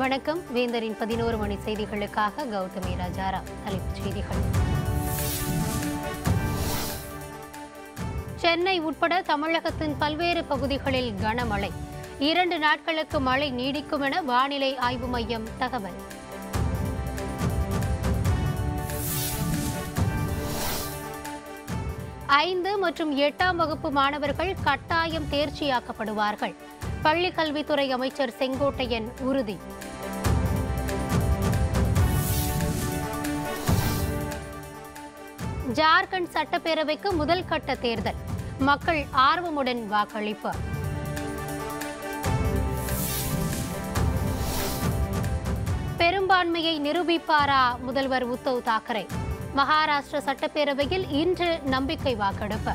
வணக்கம் வேந்தரின் பதினோரு மணி செய்திகளுக்காக கௌதமி ராஜாரா தலைப்புச் செய்திகள் சென்னை உட்பட தமிழகத்தின் பல்வேறு பகுதிகளில் கனமழை இரண்டு நாட்களுக்கு மழை நீடிக்கும் என வானிலை ஆய்வு மையம் தகவல் ஐந்து மற்றும் எட்டாம் வகுப்பு மாணவர்கள் கட்டாயம் தேர்ச்சியாக்கப்படுவார்கள் பள்ளிக் கல்வித்துறை அமைச்சர் செங்கோட்டையன் உறுதி ஜார்க்கண்ட் சட்டப்பேரவைக்கு முதல் கட்ட தேர்தல் மக்கள் ஆர்வமுடன் வாக்களிப்பு பெரும்பான்மையை நிரூபிப்பாரா முதல்வர் உத்தவ் தாக்கரே மகாராஷ்டிர சட்டப்பேரவையில் இன்று நம்பிக்கை வாக்கெடுப்பு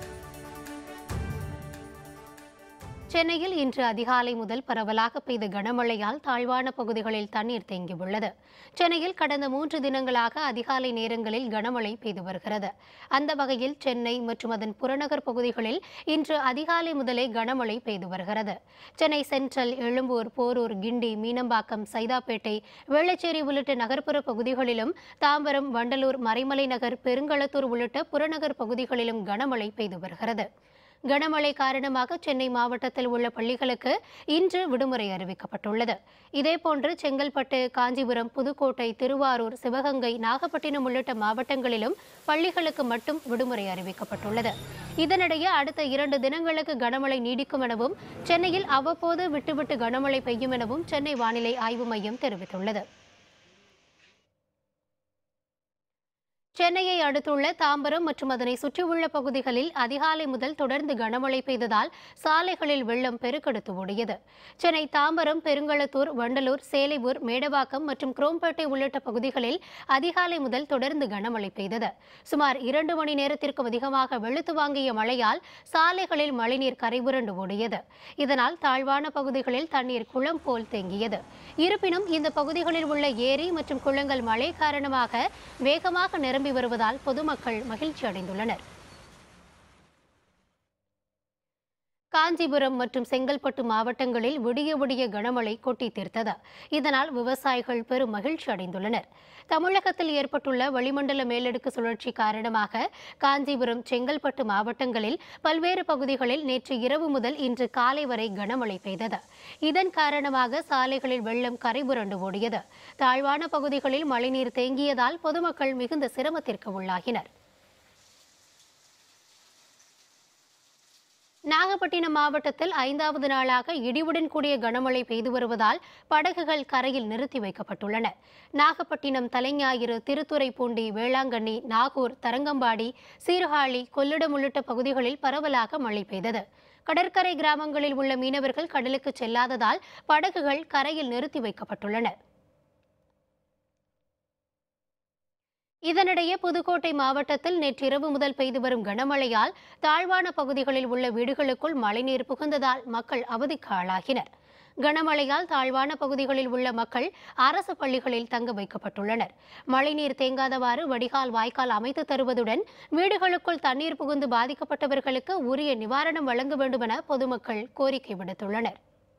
சென்னையில் இன்று அதிகாலை முதல் பரவலாக பெய்த கனமழையால் தாழ்வான பகுதிகளில் தண்ணீர் தேங்கியுள்ளது சென்னையில் கடந்த மூன்று தினங்களாக அதிகாலை நேரங்களில் கனமழை பெய்து வருகிறது அந்த வகையில் சென்னை மற்றும் அதன் புறநகர் பகுதிகளில் இன்று அதிகாலை முதலே கனமழை பெய்து வருகிறது சென்னை சென்ட்ரல் எழும்பூர் போரூர் கிண்டி மீனம்பாக்கம் சைதாப்பேட்டை வேளச்சேரி உள்ளிட்ட நகர்ப்புற பகுதிகளிலும் தாம்பரம் வண்டலூர் மறைமலை நகர் பெருங்களத்தூர் உள்ளிட்ட புறநகர் பகுதிகளிலும் கனமழை பெய்து வருகிறது கனமழை காரணமாக சென்னை மாவட்டத்தில் உள்ள பள்ளிகளுக்கு இன்று விடுமுறை அறிவிக்கப்பட்டுள்ளது இதேபோன்று செங்கல்பட்டு காஞ்சிபுரம் புதுக்கோட்டை திருவாரூர் சிவகங்கை நாகப்பட்டினம் உள்ளிட்ட மாவட்டங்களிலும் பள்ளிகளுக்கு மட்டும் விடுமுறை அறிவிக்கப்பட்டுள்ளது இதனிடையே அடுத்த இரண்டு தினங்களுக்கு கனமழை நீடிக்கும் எனவும் சென்னையில் அவ்வப்போது விட்டுவிட்டு கனமழை பெய்யும் எனவும் சென்னை வானிலை ஆய்வு மையம் தெரிவித்துள்ளது சென்னையை அடுத்துள்ள தாம்பரம் மற்றும் அதனை சுற்றியுள்ள பகுதிகளில் அதிகாலை முதல் தொடர்ந்து கனமழை பெய்ததால் சாலைகளில் வெள்ளம் பெருக்கெடுத்து ஓடியது சென்னை தாம்பரம் பெருங்களத்தூர் வண்டலூர் சேலையூர் மேடவாக்கம் மற்றும் குரோம்பேட்டை உள்ளிட்ட பகுதிகளில் அதிகாலை முதல் தொடர்ந்து கனமழை பெய்தது சுமார் இரண்டு மணி நேரத்திற்கும் அதிகமாக வெளுத்து வாங்கிய மழையால் சாலைகளில் மழைநீர் கரைபுரண்டு ஓடியது இதனால் தாழ்வான பகுதிகளில் தண்ணீர் குளம் போல் தேங்கியது இருப்பினும் இந்த பகுதிகளில் உள்ள ஏரி மற்றும் குளங்கள் மழை காரணமாக வேகமாக நிரம்பி வருவதால் பொதுமக்கள் மகிழ்ச்சி அடைந்துள்ளனர் காஞ்சிபுரம் மற்றும் செங்கல்பட்டு மாவட்டங்களில் விடிய விடிய கனமழை கொட்டி தீர்த்தது இதனால் விவசாயிகள் பெரும் மகிழ்ச்சி அடைந்துள்ளனர் தமிழகத்தில் ஏற்பட்டுள்ள வளிமண்டல மேலடுக்கு சுழற்சி காரணமாக காஞ்சிபுரம் செங்கல்பட்டு மாவட்டங்களில் பல்வேறு பகுதிகளில் நேற்று இரவு முதல் இன்று காலை வரை கனமழை பெய்தது இதன் காரணமாக சாலைகளில் வெள்ளம் கரைபுரண்டு ஓடியது தாழ்வான பகுதிகளில் மழைநீர் தேங்கியதால் பொதுமக்கள் மிகுந்த சிரமத்திற்கு உள்ளாகினர் நாகப்பட்டினம் மாவட்டத்தில் ஐந்தாவது நாளாக இடியுடன் கூடிய கனமழை பெய்து வருவதால் படகுகள் கரையில் நிறுத்தி வைக்கப்பட்டுள்ளன நாகப்பட்டினம் தலைஞாயிறு திருத்துறைப்பூண்டி வேளாங்கண்ணி நாகூர் தரங்கம்பாடி சீர்காழி கொள்ளிடம் உள்ளிட்ட பகுதிகளில் பரவலாக மழை பெய்தது கடற்கரை கிராமங்களில் உள்ள மீனவர்கள் கடலுக்கு செல்லாததால் படகுகள் கரையில் நிறுத்தி வைக்கப்பட்டுள்ளன இதனிடையே புதுக்கோட்டை மாவட்டத்தில் நேற்றிரவு முதல் பெய்து வரும் கனமழையால் தாழ்வான பகுதிகளில் உள்ள வீடுகளுக்குள் மழைநீர் புகுந்ததால் மக்கள் அவதிக்கு ஆளாகினர் கனமழையால் தாழ்வான பகுதிகளில் உள்ள மக்கள் அரசு பள்ளிகளில் தங்க வைக்கப்பட்டுள்ளனர் மழைநீர் தேங்காதவாறு வடிகால் வாய்க்கால் அமைத்து தருவதுடன் வீடுகளுக்குள் தண்ணீர் புகுந்து பாதிக்கப்பட்டவர்களுக்கு உரிய நிவாரணம் வழங்க வேண்டுமென பொதுமக்கள் கோரிக்கை விடுத்துள்ளனர்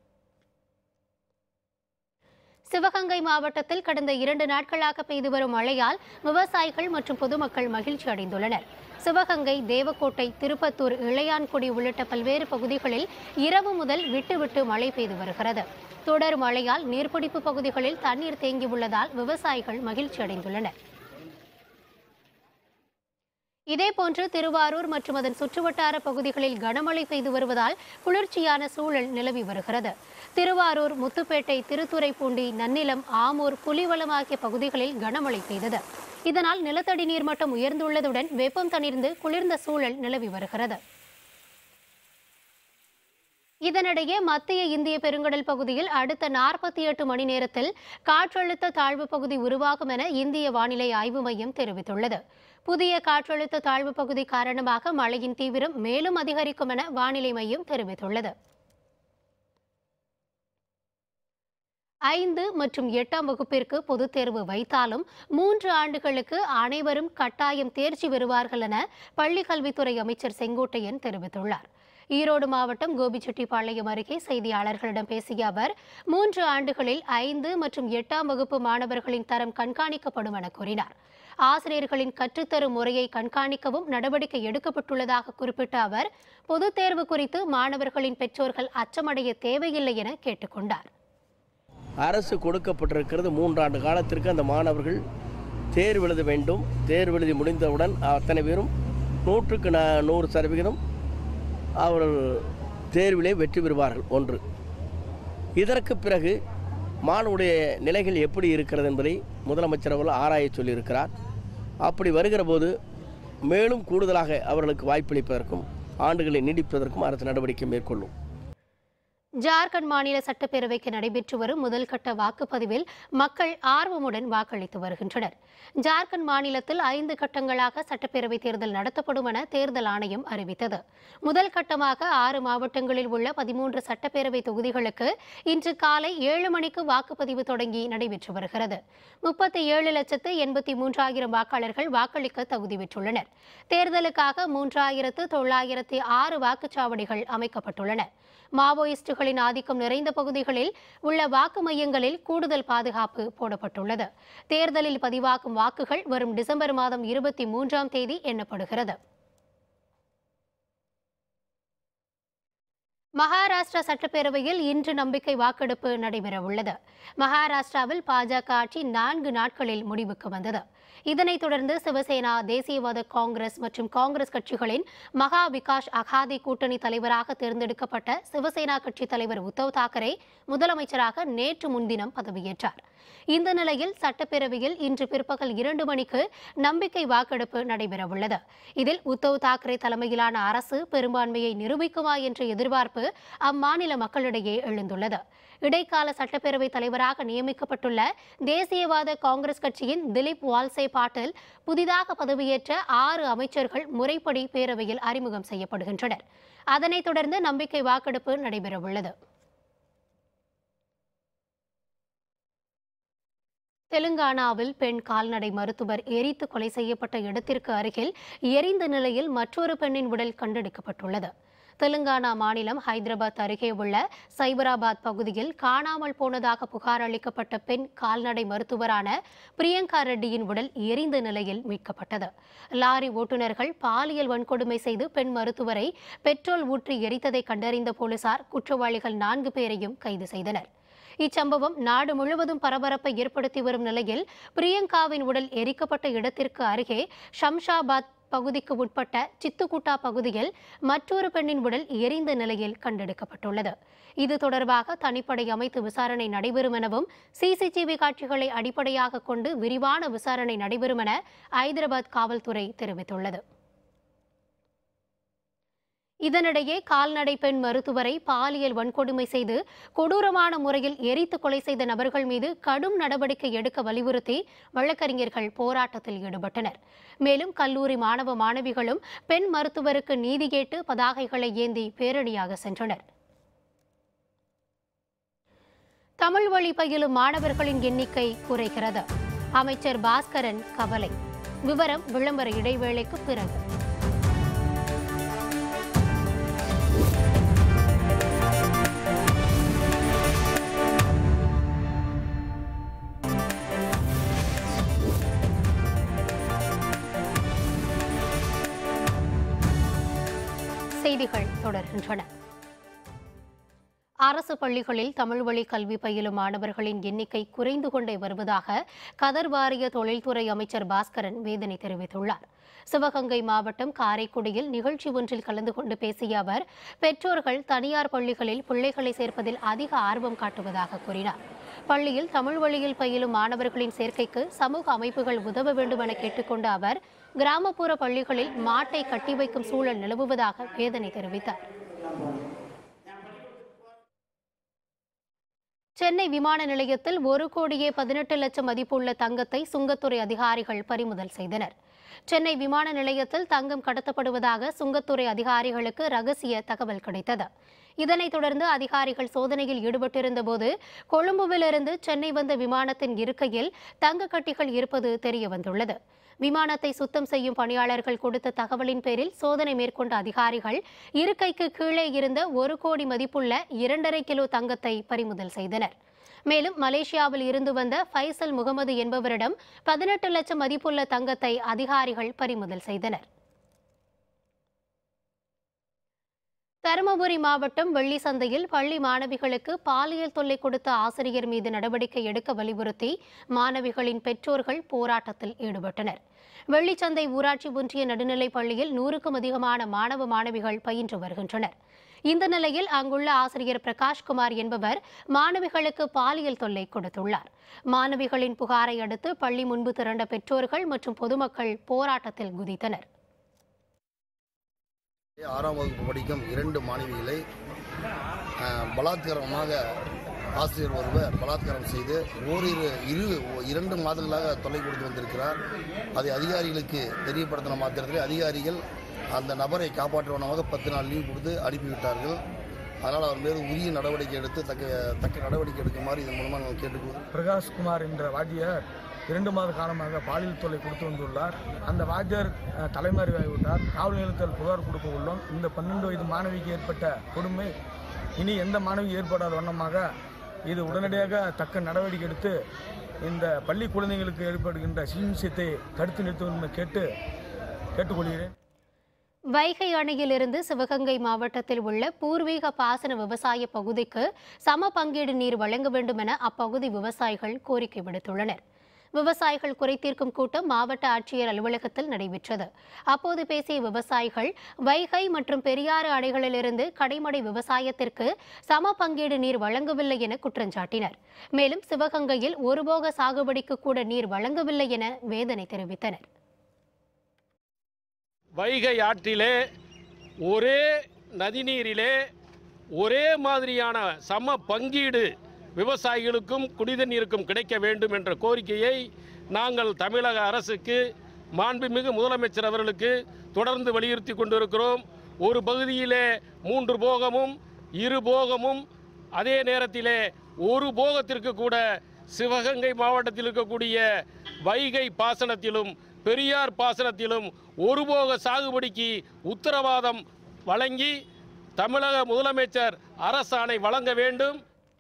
சிவகங்கை மாவட்டத்தில் கடந்த இரண்டு நாட்களாக பெய்து வரும் மழையால் விவசாயிகள் மற்றும் பொதுமக்கள் மகிழ்ச்சி அடைந்துள்ளனர் சிவகங்கை தேவக்கோட்டை திருப்பத்தூர் இளையான்குடி உள்ளிட்ட பல்வேறு பகுதிகளில் இரவு முதல் விட்டு விட்டு மழை பெய்து வருகிறது தொடர் மழையால் நீர்பிடிப்பு பகுதிகளில் தண்ணீர் தேங்கியுள்ளதால் விவசாயிகள் மகிழ்ச்சி அடைந்துள்ளனர் இதேபோன்று திருவாரூர் மற்றும் அதன் சுற்றுவட்டார பகுதிகளில் கனமழை பெய்து வருவதால் குளிர்ச்சியான சூழல் நிலவி வருகிறது திருவாரூர் முத்துப்பேட்டை திருத்துறைப்பூண்டி நன்னிலம் ஆமூர் புலிவலம் ஆகிய பகுதிகளில் கனமழை பெய்தது இதனால் நிலத்தடி நீர்மட்டம் உயர்ந்துள்ளதுடன் வெப்பம் தணிர்ந்து குளிர்ந்த சூழல் நிலவி வருகிறது இதனிடையே மத்திய இந்திய பெருங்கடல் பகுதியில் அடுத்த நாற்பத்தி எட்டு மணி நேரத்தில் காற்றழுத்த தாழ்வு பகுதி உருவாகும் என இந்திய வானிலை ஆய்வு மையம் தெரிவித்துள்ளது புதிய காற்றழுத்த தாழ்வு பகுதி காரணமாக மழையின் தீவிரம் மேலும் அதிகரிக்கும் என வானிலை மையம் தெரிவித்துள்ளது ஐந்து மற்றும் எட்டாம் வகுப்பிற்கு பொதுத் தேர்வு வைத்தாலும் மூன்று ஆண்டுகளுக்கு அனைவரும் கட்டாயம் தேர்ச்சி பெறுவார்கள் என பள்ளிக் கல்வித்துறை அமைச்சர் செங்கோட்டையன் தெரிவித்துள்ளார் ஈரோடு மாவட்டம் கோபிச்செட்டிப்பாளையம் அருகே செய்தியாளர்களிடம் பேசிய அவர் மூன்று ஆண்டுகளில் ஐந்து மற்றும் எட்டாம் வகுப்பு மாணவர்களின் தரம் கண்காணிக்கப்படும் என கூறினார் ஆசிரியர்களின் கற்றுத்தரும் முறையை கண்காணிக்கவும் நடவடிக்கை எடுக்கப்பட்டுள்ளதாக குறிப்பிட்ட அவர் பொதுத் தேர்வு குறித்து மாணவர்களின் பெற்றோர்கள் அச்சமடைய தேவையில்லை என கேட்டுக்கொண்டார் அரசு கொடுக்கப்பட்டிருக்கிறது மூன்றாண்டு காலத்திற்கு அந்த மாணவர்கள் தேர்வு எழுத வேண்டும் தேர்வு எழுதி முடிந்தவுடன் அத்தனை பேரும் நூற்றுக்கு ந நூறு சதவிகிதம் அவர்கள் தேர்விலே வெற்றி பெறுவார்கள் ஒன்று இதற்கு பிறகு மாணவருடைய நிலைகள் எப்படி இருக்கிறது என்பதை முதலமைச்சர் அவர்கள் ஆராயச் சொல்லியிருக்கிறார் அப்படி வருகிற போது மேலும் கூடுதலாக அவர்களுக்கு வாய்ப்பளிப்பதற்கும் ஆண்டுகளை நீடிப்பதற்கும் அரசு நடவடிக்கை மேற்கொள்ளும் ஜார்க்கண்ட் மாநில சட்டப்பேரவைக்கு நடைபெற்று வரும் முதல் கட்ட வாக்குப்பதிவில் மக்கள் ஆர்வமுடன் வாக்களித்து வருகின்றனர் ஜார்க்கண்ட் மாநிலத்தில் ஐந்து கட்டங்களாக சட்டப்பேரவை தேர்தல் நடத்தப்படும் என தேர்தல் ஆணையம் அறிவித்தது முதல் கட்டமாக ஆறு மாவட்டங்களில் உள்ள பதிமூன்று சட்டப்பேரவை தொகுதிகளுக்கு இன்று காலை ஏழு மணிக்கு வாக்குப்பதிவு தொடங்கி நடைபெற்று வருகிறது முப்பத்தி ஏழு லட்சத்து எண்பத்தி மூன்றாயிரம் வாக்காளர்கள் வாக்களிக்க தகுதி பெற்றுள்ளனர் தேர்தலுக்காக மூன்றாயிரத்து தொள்ளாயிரத்தி ஆறு வாக்குச்சாவடிகள் அமைக்கப்பட்டுள்ளன மாவோயிஸ்டுகளின் ஆதிக்கம் நிறைந்த பகுதிகளில் உள்ள வாக்கு மையங்களில் கூடுதல் பாதுகாப்பு போடப்பட்டுள்ளது தேர்தலில் பதிவாகும் வாக்குகள் வரும் டிசம்பர் மாதம் இருபத்தி மூன்றாம் தேதி எண்ணப்படுகிறது மகாராஷ்டிரா சட்டப்பேரவையில் இன்று நம்பிக்கை வாக்கெடுப்பு நடைபெற உள்ளது மகாராஷ்டிராவில் பாஜக ஆட்சி நான்கு நாட்களில் முடிவுக்கு வந்தது இதனைத் தொடர்ந்து சிவசேனா தேசியவாத காங்கிரஸ் மற்றும் காங்கிரஸ் கட்சிகளின் மகா விகாஷ் அகாதி கூட்டணி தலைவராக தேர்ந்தெடுக்கப்பட்ட சிவசேனா கட்சி தலைவர் உத்தவ் தாக்கரே முதலமைச்சராக நேற்று முன்தினம் பதவியேற்றார் இந்த நிலையில் சட்டப்பேரவையில் இன்று பிற்பகல் இரண்டு மணிக்கு நம்பிக்கை வாக்கெடுப்பு நடைபெறவுள்ளது இதில் உத்தவ் தாக்கரே தலைமையிலான அரசு பெரும்பான்மையை நிரூபிக்குமா என்ற எதிர்பார்ப்பு அம்மாநில மக்களிடையே எழுந்துள்ளது இடைக்கால சட்டப்பேரவை தலைவராக நியமிக்கப்பட்டுள்ள தேசியவாத காங்கிரஸ் கட்சியின் திலீப் வால்சே பாட்டில் புதிதாக பதவியேற்ற ஆறு அமைச்சர்கள் முறைப்படி பேரவையில் அறிமுகம் செய்யப்படுகின்றனர் அதனைத் தொடர்ந்து நம்பிக்கை வாக்கெடுப்பு நடைபெறவுள்ளது தெலுங்கானாவில் பெண் கால்நடை மருத்துவர் எரித்து கொலை செய்யப்பட்ட இடத்திற்கு அருகில் எரிந்த நிலையில் மற்றொரு பெண்ணின் உடல் கண்டெடுக்கப்பட்டுள்ளது தெலுங்கானா மாநிலம் ஹைதராபாத் அருகே உள்ள சைபராபாத் பகுதியில் காணாமல் போனதாக புகார் அளிக்கப்பட்ட பெண் கால்நடை மருத்துவரான பிரியங்கா ரெட்டியின் உடல் எரிந்த நிலையில் மீட்கப்பட்டது லாரி ஓட்டுநர்கள் பாலியல் வன்கொடுமை செய்து பெண் மருத்துவரை பெட்ரோல் ஊற்றி எரித்ததை கண்டறிந்த போலீசார் குற்றவாளிகள் நான்கு பேரையும் கைது செய்தனர் இச்சம்பவம் நாடு முழுவதும் பரபரப்பை ஏற்படுத்தி வரும் நிலையில் பிரியங்காவின் உடல் எரிக்கப்பட்ட இடத்திற்கு அருகே ஷம்ஷாபாத் பகுதிக்கு உட்பட்ட சித்துக்குட்டா பகுதியில் மற்றொரு பெண்ணின் உடல் எரிந்த நிலையில் கண்டெடுக்கப்பட்டுள்ளது இது தொடர்பாக தனிப்படை அமைத்து விசாரணை நடைபெறும் எனவும் சிசிடிவி காட்சிகளை அடிப்படையாக கொண்டு விரிவான விசாரணை நடைபெறும் என ஐதராபாத் காவல்துறை தெரிவித்துள்ளது இதனிடையே கால்நடை பெண் மருத்துவரை பாலியல் வன்கொடுமை செய்து கொடூரமான முறையில் எரித்து கொலை செய்த நபர்கள் மீது கடும் நடவடிக்கை எடுக்க வலியுறுத்தி வழக்கறிஞர்கள் போராட்டத்தில் ஈடுபட்டனர் மேலும் கல்லூரி மாணவ மாணவிகளும் பெண் மருத்துவருக்கு நீதி கேட்டு பதாகைகளை ஏந்தி பேரணியாக சென்றனர் தமிழ் வழி பயிலும் மாணவர்களின் எண்ணிக்கை குறைகிறது அமைச்சர் பாஸ்கரன் கவலை விவரம் விளம்பர இடைவேளைக்கு பிறகு செய்திகள் தொடர்கின்றன அரசு பள்ளிகளில் தமிழ் வழி கல்வி பயிலும் மாணவர்களின் எண்ணிக்கை குறைந்து கொண்டே வருவதாக கதர் வாரிய தொழில்துறை அமைச்சர் பாஸ்கரன் வேதனை தெரிவித்துள்ளார் சிவகங்கை மாவட்டம் காரைக்குடியில் நிகழ்ச்சி ஒன்றில் கலந்து கொண்டு பேசிய அவர் பெற்றோர்கள் தனியார் பள்ளிகளில் பிள்ளைகளை சேர்ப்பதில் அதிக ஆர்வம் காட்டுவதாக கூறினார் பள்ளியில் தமிழ் வழியில் பயிலும் மாணவர்களின் சேர்க்கைக்கு சமூக அமைப்புகள் உதவ வேண்டும் என கேட்டுக்கொண்ட அவர் கிராமப்புற பள்ளிகளில் மாட்டை கட்டி வைக்கும் சூழல் நிலவுவதாக வேதனை தெரிவித்தார் சென்னை விமான நிலையத்தில் ஒரு கோடியே பதினெட்டு லட்சம் மதிப்புள்ள தங்கத்தை சுங்கத்துறை அதிகாரிகள் பறிமுதல் செய்தனர் சென்னை விமான நிலையத்தில் தங்கம் கடத்தப்படுவதாக சுங்கத்துறை அதிகாரிகளுக்கு ரகசிய தகவல் கிடைத்தது இதனைத் தொடர்ந்து அதிகாரிகள் சோதனையில் ஈடுபட்டிருந்த போது கொழும்புவிலிருந்து சென்னை வந்த விமானத்தின் இருக்கையில் தங்க கட்டிகள் இருப்பது தெரிய வந்துள்ளது விமானத்தை சுத்தம் செய்யும் பணியாளர்கள் கொடுத்த தகவலின் பேரில் சோதனை மேற்கொண்ட அதிகாரிகள் இருக்கைக்கு கீழே இருந்த ஒரு கோடி மதிப்புள்ள இரண்டரை கிலோ தங்கத்தை பறிமுதல் செய்தனர் மேலும் மலேசியாவில் இருந்து வந்த ஃபைசல் முகமது என்பவரிடம் பதினெட்டு லட்சம் மதிப்புள்ள தங்கத்தை அதிகாரிகள் பறிமுதல் செய்தனர் தருமபுரி மாவட்டம் வெள்ளி சந்தையில் பள்ளி மாணவிகளுக்கு பாலியல் தொல்லை கொடுத்த ஆசிரியர் மீது நடவடிக்கை எடுக்க வலியுறுத்தி மாணவிகளின் பெற்றோர்கள் போராட்டத்தில் ஈடுபட்டனர் வெள்ளிச்சந்தை ஊராட்சி ஒன்றிய நடுநிலைப் பள்ளியில் நூறுக்கும் அதிகமான மாணவ மாணவிகள் பயின்று வருகின்றனர் இந்த நிலையில் அங்குள்ள ஆசிரியர் பிரகாஷ்குமார் என்பவர் மாணவிகளுக்கு பாலியல் தொல்லை கொடுத்துள்ளார் மாணவிகளின் புகாரை அடுத்து பள்ளி முன்பு திரண்ட பெற்றோர்கள் மற்றும் பொதுமக்கள் போராட்டத்தில் குதித்தனர் ஆறாம் வகுப்பு படிக்கும் இரண்டு மாணவிகளை அஹ், பலாத்காரமாக ஆசிரியர் ஒருவர் பலாத்காரம் செய்து ஓரிரு இரு இரண்டு மாதங்களாக தொல்லை கொடுத்து வந்திருக்கிறார் அதை அதிகாரிகளுக்கு தெரியப்படுத்தின மாத்திரத்தில் அதிகாரிகள் அந்த நபரை காப்பாற்றுவனமாக பத்து நாள் லீவ் கொடுத்து அனுப்பிவிட்டார்கள் அதனால் அவர் மீது உரிய நடவடிக்கை எடுத்து தக்க தக்க நடவடிக்கை எடுக்குமாறு இதன் மூலமாக நாங்கள் கேட்டுக்கொள்கிறோம் பிரகாஷ்குமார் என்ற வாத்தியார் இரண்டு மாத காலமாக பாலியல் தொல்லை கொடுத்து வந்துள்ளார் அந்த வாத்தியார் அஹ், தலைமறைவாகிவிட்டார் காவல் நிலையத்தில் புகார் கொடுக்க உள்ளோம் இந்த பன்னெண்டு வயது மாணவிக்கு ஏற்பட்ட கொடுமை இனி எந்த மாணவி ஏற்படாத வண்ணமாக இது உடனடியாக தக்க நடவடிக்கை எடுத்து இந்த பள்ளி குழந்தைகளுக்கு ஏற்படுகின்ற சிகிச்சையை தடுத்து நிறுத்த வேண்டும் என கேட்டு கேட்டுக்கொள்கிறேன் வைகை அணையிலிருந்து சிவகங்கை மாவட்டத்தில் உள்ள பூர்வீக பாசன விவசாய பகுதிக்கு சம பங்கீடு நீர் வழங்க வேண்டும் என அப்பகுதி விவசாயிகள் கோரிக்கை விடுத்துள்ளனர் விவசாயிகள் குறைதீர்க்கும் கூட்டம் மாவட்ட ஆட்சியர் அலுவலகத்தில் நடைபெற்றது அப்போது பேசிய விவசாயிகள் வைகை மற்றும் பெரியாறு அணைகளிலிருந்து கடைமடை விவசாயத்திற்கு சம பங்கீடு நீர் வழங்கவில்லை என குற்றஞ்சாட்டினர் மேலும் சிவகங்கையில் ஒருபோக சாகுபடிக்கு கூட நீர் வழங்கவில்லை என வேதனை தெரிவித்தனர் வைகை ஆற்றிலே ஒரே நதிநீரிலே ஒரே மாதிரியான சம பங்கீடு விவசாயிகளுக்கும் குடித நீருக்கும் கிடைக்க வேண்டும் என்ற கோரிக்கையை நாங்கள் தமிழக அரசுக்கு மாண்புமிகு முதலமைச்சர் அவர்களுக்கு தொடர்ந்து வலியுறுத்தி கொண்டிருக்கிறோம் ஒரு பகுதியிலே மூன்று போகமும் இரு போகமும் அதே நேரத்திலே ஒரு போகத்திற்கு கூட சிவகங்கை மாவட்டத்தில் இருக்கக்கூடிய வைகை பாசனத்திலும் பெரியார் பாசனத்திலும் ஒரு போக சாகுபடிக்கு உத்தரவாதம் வழங்கி தமிழக முதலமைச்சர் அரசாணை வழங்க வேண்டும்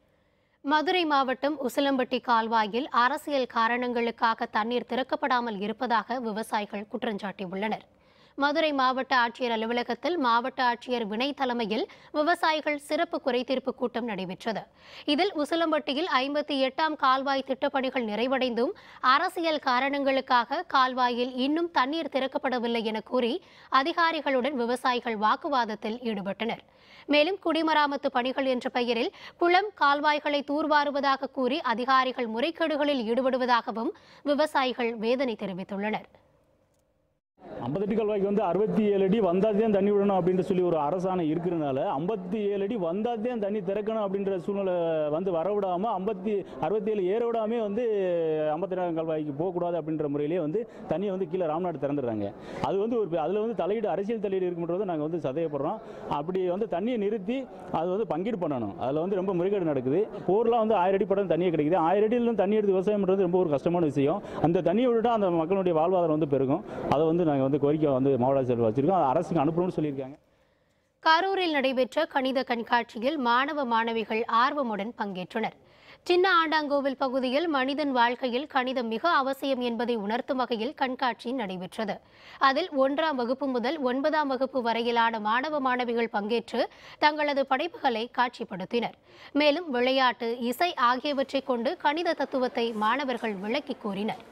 மதுரை மாவட்டம் உசிலம்பட்டி கால்வாயில் அரசியல் காரணங்களுக்காக தண்ணீர் திறக்கப்படாமல் இருப்பதாக விவசாயிகள் குற்றஞ்சாட்டியுள்ளனர் மதுரை மாவட்ட ஆட்சியர் அலுவலகத்தில் மாவட்ட ஆட்சியர் வினய் தலைமையில் விவசாயிகள் சிறப்பு குறைதீர்ப்பு கூட்டம் நடைபெற்றது இதில் உசிலம்பட்டியில் ஐம்பத்தி எட்டாம் கால்வாய் திட்டப்பணிகள் நிறைவடைந்தும் அரசியல் காரணங்களுக்காக கால்வாயில் இன்னும் தண்ணீர் திறக்கப்படவில்லை என கூறி அதிகாரிகளுடன் விவசாயிகள் வாக்குவாதத்தில் ஈடுபட்டனர் மேலும் குடிமராமத்து பணிகள் என்ற பெயரில் குளம் கால்வாய்களை தூர்வாருவதாக கூறி அதிகாரிகள் முறைகேடுகளில் ஈடுபடுவதாகவும் விவசாயிகள் வேதனை தெரிவித்துள்ளனர் ஐம்பத்தெட்டு கால்வாய்க்கு வந்து அறுபத்தி ஏழு அடி வந்தால் தான் தண்ணி விடணும் அப்படின்ற சொல்லி ஒரு அரசாணை இருக்கிறனால ஐம்பத்தி ஏழு அடி வந்தால் தான் தண்ணி திறக்கணும் அப்படின்ற சூழ்நிலை வந்து வர விடாமல் ஐம்பத்தி அறுபத்தி ஏழு ஏற விடாமே வந்து ஐம்பத்தெட்டாம் கால்வாய்க்கு போகக்கூடாது அப்படின்ற முறையிலே வந்து தண்ணியை வந்து கீழே ராம்நாடு திறந்துடுறாங்க அது வந்து ஒரு அதில் வந்து தலையீடு அரசியல் தலையீடு இருக்குன்றது நாங்கள் வந்து சதயப்படுறோம் அப்படி வந்து தண்ணியை நிறுத்தி அது வந்து பங்கீடு பண்ணணும் அதில் வந்து ரொம்ப முறைகேடு நடக்குது போர்லாம் வந்து ஆயிரம் அடி படம் தண்ணியே கிடைக்குது ஆயிரம் அடியிலும் தண்ணி எடுத்து விவசாயம் பண்ணுறது ரொம்ப ஒரு கஷ்டமான விஷயம் அந்த தண்ணியை விட்டுட்டா அந்த மக்களுடைய வாழ்வாதாரம் வந்து பெருகும் அதை வந்து நாங்கள் வந்து கோரிக்கை வந்து மாவட்ட ஆட்சியர் வச்சிருக்கோம் அதை அரசுக்கு அனுப்பணும்னு சொல்லியிருக்காங்க கரூரில் நடைபெற்ற கணித கண்காட்சியில் மாணவ மாணவிகள் ஆர்வமுடன் பங்கேற்றனர் சின்ன ஆண்டாங்கோவில் பகுதியில் மனிதன் வாழ்க்கையில் கணிதம் மிக அவசியம் என்பதை உணர்த்தும் வகையில் கண்காட்சி நடைபெற்றது அதில் ஒன்றாம் வகுப்பு முதல் ஒன்பதாம் வகுப்பு வரையிலான மாணவ மாணவிகள் பங்கேற்று தங்களது படைப்புகளை காட்சிப்படுத்தினர் மேலும் விளையாட்டு இசை ஆகியவற்றைக் கொண்டு கணித தத்துவத்தை மாணவர்கள் விளக்கிக் கூறினர்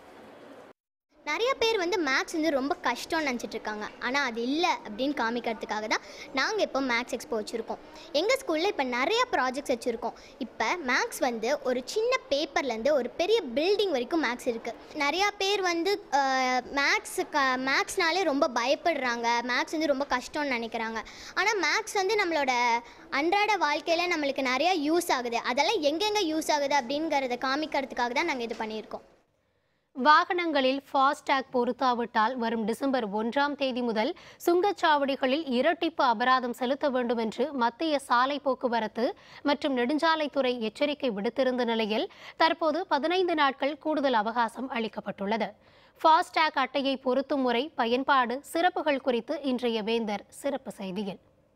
நிறைய பேர் வந்து மேக்ஸ் வந்து ரொம்ப கஷ்டம்னு நினச்சிட்டு இருக்காங்க ஆனால் அது இல்லை அப்படின்னு காமிக்கிறதுக்காக தான் நாங்கள் இப்போ மேக்ஸ் எக்ஸ்போ வச்சுருக்கோம் எங்கள் ஸ்கூலில் இப்போ நிறைய ப்ராஜெக்ட்ஸ் வச்சுருக்கோம் இப்போ மேக்ஸ் வந்து ஒரு சின்ன பேப்பர்லேருந்து ஒரு பெரிய பில்டிங் வரைக்கும் மேக்ஸ் இருக்குது நிறையா பேர் வந்து மேக்ஸ் க மேக்ஸ்னாலே ரொம்ப பயப்படுறாங்க மேக்ஸ் வந்து ரொம்ப கஷ்டம்னு நினைக்கிறாங்க ஆனால் மேக்ஸ் வந்து நம்மளோட அன்றாட வாழ்க்கையில் நம்மளுக்கு நிறையா யூஸ் ஆகுது அதெல்லாம் எங்கெங்கே யூஸ் ஆகுது அப்படிங்கிறத காமிக்கிறதுக்காக தான் நாங்கள் இது பண்ணியிருக்கோம் வாகனங்களில் ஃபாஸ்டேக் பொருத்தாவிட்டால் வரும் டிசம்பர் ஒன்றாம் தேதி முதல் சுங்கச்சாவடிகளில் இரட்டிப்பு அபராதம் செலுத்த வேண்டும் என்று மத்திய சாலை போக்குவரத்து மற்றும் நெடுஞ்சாலைத்துறை எச்சரிக்கை விடுத்திருந்த நிலையில் தற்போது பதினைந்து நாட்கள் கூடுதல் அவகாசம் அளிக்கப்பட்டுள்ளது ஃபாஸ்டேக் அட்டையை பொருத்தும் முறை பயன்பாடு சிறப்புகள் குறித்து இன்றைய வேந்தர் சிறப்பு செய்தியில்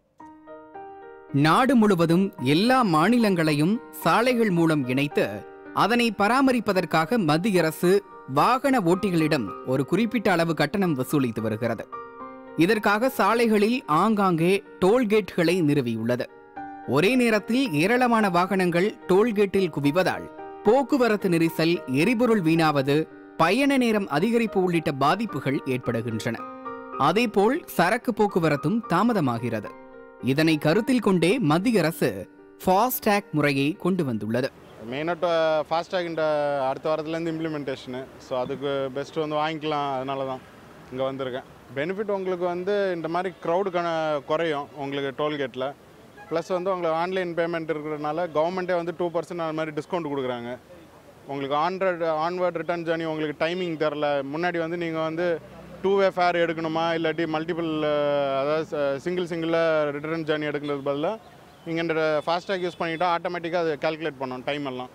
நாடு முழுவதும் எல்லா மாநிலங்களையும் சாலைகள் மூலம் இணைத்து அதனை பராமரிப்பதற்காக மத்திய அரசு வாகன ஓட்டிகளிடம் ஒரு குறிப்பிட்ட அளவு கட்டணம் வசூலித்து வருகிறது இதற்காக சாலைகளில் ஆங்காங்கே டோல்கேட்களை நிறுவியுள்ளது ஒரே நேரத்தில் ஏராளமான வாகனங்கள் டோல்கேட்டில் குவிவதால் போக்குவரத்து நெரிசல் எரிபொருள் வீணாவது பயண நேரம் அதிகரிப்பு உள்ளிட்ட பாதிப்புகள் ஏற்படுகின்றன அதேபோல் சரக்கு போக்குவரத்தும் தாமதமாகிறது இதனை கருத்தில் கொண்டே மத்திய அரசு ஃபாஸ்டேக் முறையை கொண்டு வந்துள்ளது மெயினாக ஃபாஸ்டாக் இந்த அடுத்த வாரத்துலேருந்து இம்ப்ளிமெண்டேஷனு ஸோ அதுக்கு பெஸ்ட்டு வந்து வாங்கிக்கலாம் அதனால தான் இங்கே வந்திருக்கேன் பெனிஃபிட் உங்களுக்கு வந்து இந்த மாதிரி க்ரௌடு கண குறையும் உங்களுக்கு டோல்கேட்டில் ப்ளஸ் வந்து உங்களுக்கு ஆன்லைன் பேமெண்ட் இருக்கிறதுனால கவர்மெண்ட்டே வந்து டூ பர்சன்ட் அந்த மாதிரி டிஸ்கவுண்ட் கொடுக்குறாங்க உங்களுக்கு ஆன்ட்ராய்ட் ஆன்வர்ட் ரிட்டர்ன் ஜேர்னி உங்களுக்கு டைமிங் தெரில முன்னாடி வந்து நீங்கள் வந்து டூ வே ஃபேர் எடுக்கணுமா இல்லாட்டி மல்டிபிள் அதாவது சிங்கிள் சிங்கிளாக ரிட்டர்ன் ஜேர்னி எடுக்கிறது பதிலாக நீங்கள் இந்த ஃபாஸ்டாக் யூஸ் பண்ணிட்டா ஆட்டோமேட்டிக்காக அது கால்குலேட் பண்ணும் டைம் எல்லாம்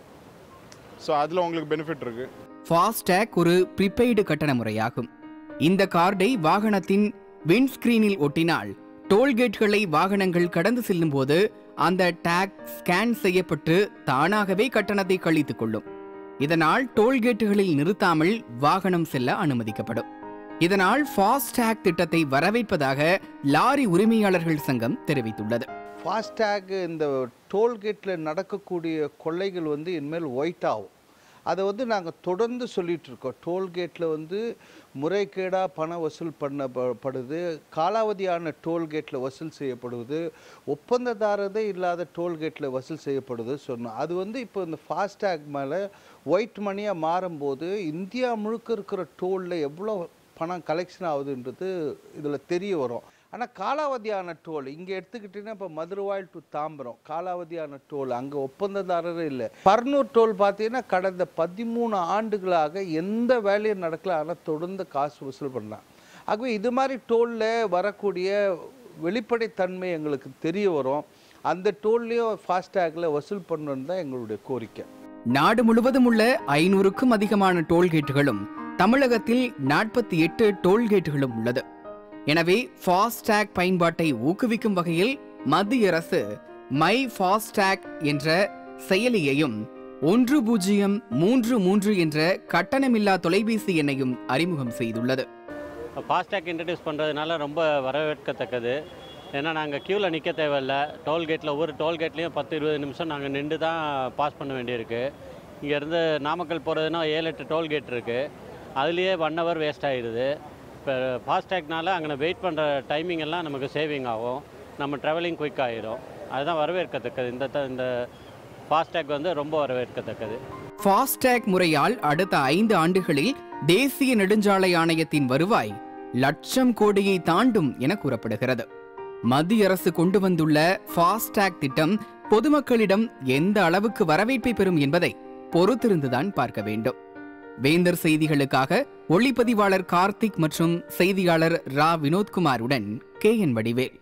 ஸோ அதில் உங்களுக்கு பெனிஃபிட் இருக்குது ஃபாஸ்டேக் ஒரு ப்ரீபெய்டு கட்டண முறையாகும் இந்த கார்டை வாகனத்தின் விண்ட்ஸ்கிரீனில் ஒட்டினால் டோல்கேட்களை வாகனங்கள் கடந்து செல்லும்போது அந்த டேக் ஸ்கேன் செய்யப்பட்டு தானாகவே கட்டணத்தை கழித்துக் கொள்ளும் இதனால் டோல்கேட்டுகளில் நிறுத்தாமல் வாகனம் செல்ல அனுமதிக்கப்படும் இதனால் ஃபாஸ்டேக் திட்டத்தை வரவேற்பதாக லாரி உரிமையாளர்கள் சங்கம் தெரிவித்துள்ளது ஃபாஸ்டேக் இந்த டோல்கேட்டில் நடக்கக்கூடிய கொள்ளைகள் வந்து இனிமேல் ஒயிட் ஆகும் அதை வந்து நாங்கள் தொடர்ந்து சொல்லிட்டு இருக்கோம் டோல்கேட்டில் வந்து முறைகேடாக பண வசூல் பண்ணப்படுது காலாவதியான டோல்கேட்டில் வசூல் செய்யப்படுவது ஒப்பந்ததாரதே இல்லாத டோல்கேட்டில் வசூல் செய்யப்படுது சொன்னோம் அது வந்து இப்போ இந்த ஃபாஸ்டேக் மேலே ஒயிட் மணியாக மாறும்போது இந்தியா முழுக்க இருக்கிற டோலில் எவ்வளோ பணம் கலெக்ஷன் ஆகுதுன்றது இதில் தெரிய வரும் ஆனால் காலாவதியான டோல் இங்கே எடுத்துக்கிட்டிங்கன்னா இப்போ மதுரவாயில் டு தாம்பரம் காலாவதியான டோல் அங்கே ஒப்பந்ததாரரே இல்லை பர்னூர் டோல் பார்த்தீங்கன்னா கடந்த பதிமூணு ஆண்டுகளாக எந்த வேலையும் நடக்கல ஆனால் தொடர்ந்து காசு வசூல் பண்ணலாம் ஆகவே இது மாதிரி டோலில் வரக்கூடிய வெளிப்படைத்தன்மை எங்களுக்கு தெரிய வரும் அந்த டோல்லையும் ஃபாஸ்டேக்கில் வசூல் பண்ணணுன்னு தான் எங்களுடைய கோரிக்கை நாடு முழுவதும் உள்ள ஐநூறுக்கும் அதிகமான டோல்கேட்டுகளும் தமிழகத்தில் நாற்பத்தி எட்டு டோல்கேட்டுகளும் உள்ளது எனவே ஃபாஸ்டேக் பயன்பாட்டை ஊக்குவிக்கும் வகையில் மத்திய அரசு மை ஃபாஸ்டேக் என்ற செயலியையும் ஒன்று பூஜ்ஜியம் மூன்று மூன்று என்ற கட்டணமில்லா தொலைபேசி எண்ணையும் அறிமுகம் செய்துள்ளது ஃபாஸ்டேக் இன்ட்ரடியூஸ் பண்ணுறதுனால ரொம்ப வரவேற்கத்தக்கது ஏன்னா நாங்கள் க்யூவில் நிற்க தேவையில்ல டோல்கேட்டில் ஒவ்வொரு டோல்கேட்லேயும் பத்து இருபது நிமிஷம் நாங்கள் நின்று தான் பாஸ் பண்ண வேண்டியிருக்கு இங்கேருந்து நாமக்கல் போகிறதுனா ஏழு எட்டு டோல்கேட் இருக்குது அதுலேயே ஒன் ஹவர் வேஸ்ட் ஆகிடுது இப்போ ஃபாஸ்டேக்னால அங்கே வெயிட் பண்ணுற டைமிங் எல்லாம் நமக்கு சேவிங் ஆகும் நம்ம ட்ராவலிங் குயிக் ஆகிடும் அதுதான் வரவேற்கத்தக்கது இந்த த- இந்த ஃபாஸ்டேக் வந்து ரொம்ப வரவேற்கத்தக்கது ஃபாஸ்டேக் முறையால் அடுத்த ஐந்து ஆண்டுகளில் தேசிய நெடுஞ்சாலை ஆணையத்தின் வருவாய் லட்சம் கோடியை தாண்டும் என கூறப்படுகிறது மத்திய அரசு கொண்டு வந்துள்ள ஃபாஸ்டேக் திட்டம் பொதுமக்களிடம் எந்த அளவுக்கு வரவேற்பை பெறும் என்பதை பொறுத்திருந்துதான் பார்க்க வேண்டும் வேந்தர் செய்திகளுக்காக ஒளிப்பதிவாளர் கார்த்திக் மற்றும் செய்தியாளர் ரா வினோத்குமாருடன் கே என் வடிவேல்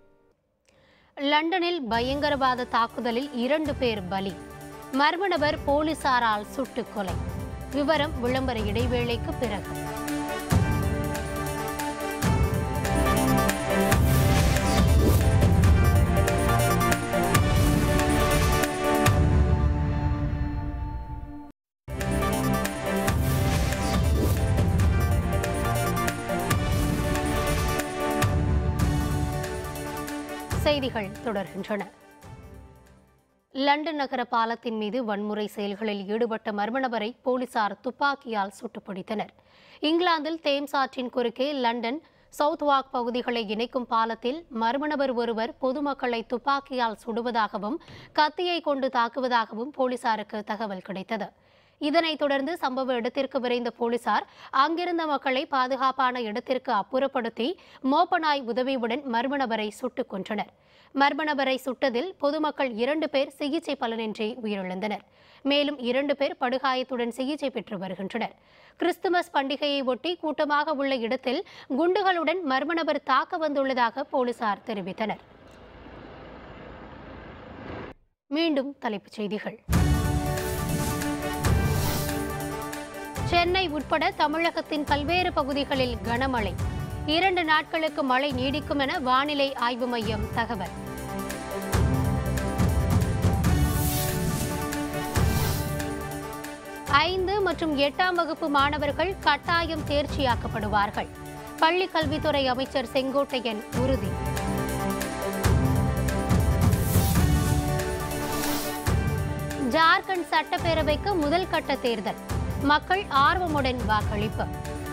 லண்டனில் பயங்கரவாத தாக்குதலில் இரண்டு பேர் பலி மர்ம நபர் போலீசாரால் சுட்டுக் கொலை விவரம் விளம்பர இடைவேளைக்கு பிறகு செய்திகள் தொடர்கின்றன லண்டன் நகர பாலத்தின் மீது வன்முறை செயல்களில் ஈடுபட்ட மர்ம நபரை போலீசார் துப்பாக்கியால் சுட்டுப் பிடித்தனர் இங்கிலாந்தில் தேம்ஸ் ஆற்றின் குறுக்கே லண்டன் சவுத்வாக் பகுதிகளை இணைக்கும் பாலத்தில் மர்ம நபர் ஒருவர் பொதுமக்களை துப்பாக்கியால் சுடுவதாகவும் கத்தியை கொண்டு தாக்குவதாகவும் போலீசாருக்கு தகவல் கிடைத்தது இதனைத் தொடர்ந்து சம்பவ இடத்திற்கு விரைந்த போலீசார் அங்கிருந்த மக்களை பாதுகாப்பான இடத்திற்கு அப்புறப்படுத்தி மோப்பநாய் உதவியுடன் மர்ம நபரை சுட்டுக் கொன்றனர் மர்ம நபரை சுட்டதில் பொதுமக்கள் இரண்டு பேர் சிகிச்சை பலனின்றி உயிரிழந்தனர் மேலும் இரண்டு பேர் படுகாயத்துடன் சிகிச்சை பெற்று வருகின்றனர் கிறிஸ்துமஸ் பண்டிகையை ஒட்டி கூட்டமாக உள்ள இடத்தில் குண்டுகளுடன் மர்ம நபர் தாக்க வந்துள்ளதாக போலீசார் தெரிவித்தனர் மீண்டும் தலைப்புச் செய்திகள் சென்னை உட்பட தமிழகத்தின் பல்வேறு பகுதிகளில் கனமழை இரண்டு நாட்களுக்கு மழை நீடிக்கும் என வானிலை ஆய்வு மையம் தகவல் ஐந்து மற்றும் எட்டாம் வகுப்பு மாணவர்கள் கட்டாயம் தேர்ச்சியாக்கப்படுவார்கள் பள்ளிக் கல்வித்துறை அமைச்சர் செங்கோட்டையன் உறுதி ஜார்க்கண்ட் சட்டப்பேரவைக்கு முதல் கட்ட தேர்தல் மக்கள் ஆர்வமுடன் வாக்களிப்பு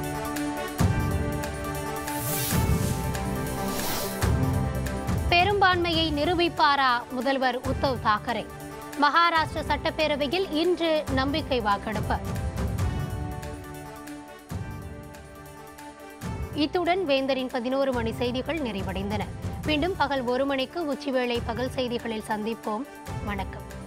பெரும்பான்மையை நிரூபிப்பாரா முதல்வர் உத்தவ் தாக்கரே மகாராஷ்டிர சட்டப்பேரவையில் இன்று நம்பிக்கை வாக்கெடுப்பு இத்துடன் வேந்தரின் பதினோரு மணி செய்திகள் நிறைவடைந்தன மீண்டும் பகல் ஒரு மணிக்கு உச்சிவேளை பகல் செய்திகளில் சந்திப்போம் வணக்கம்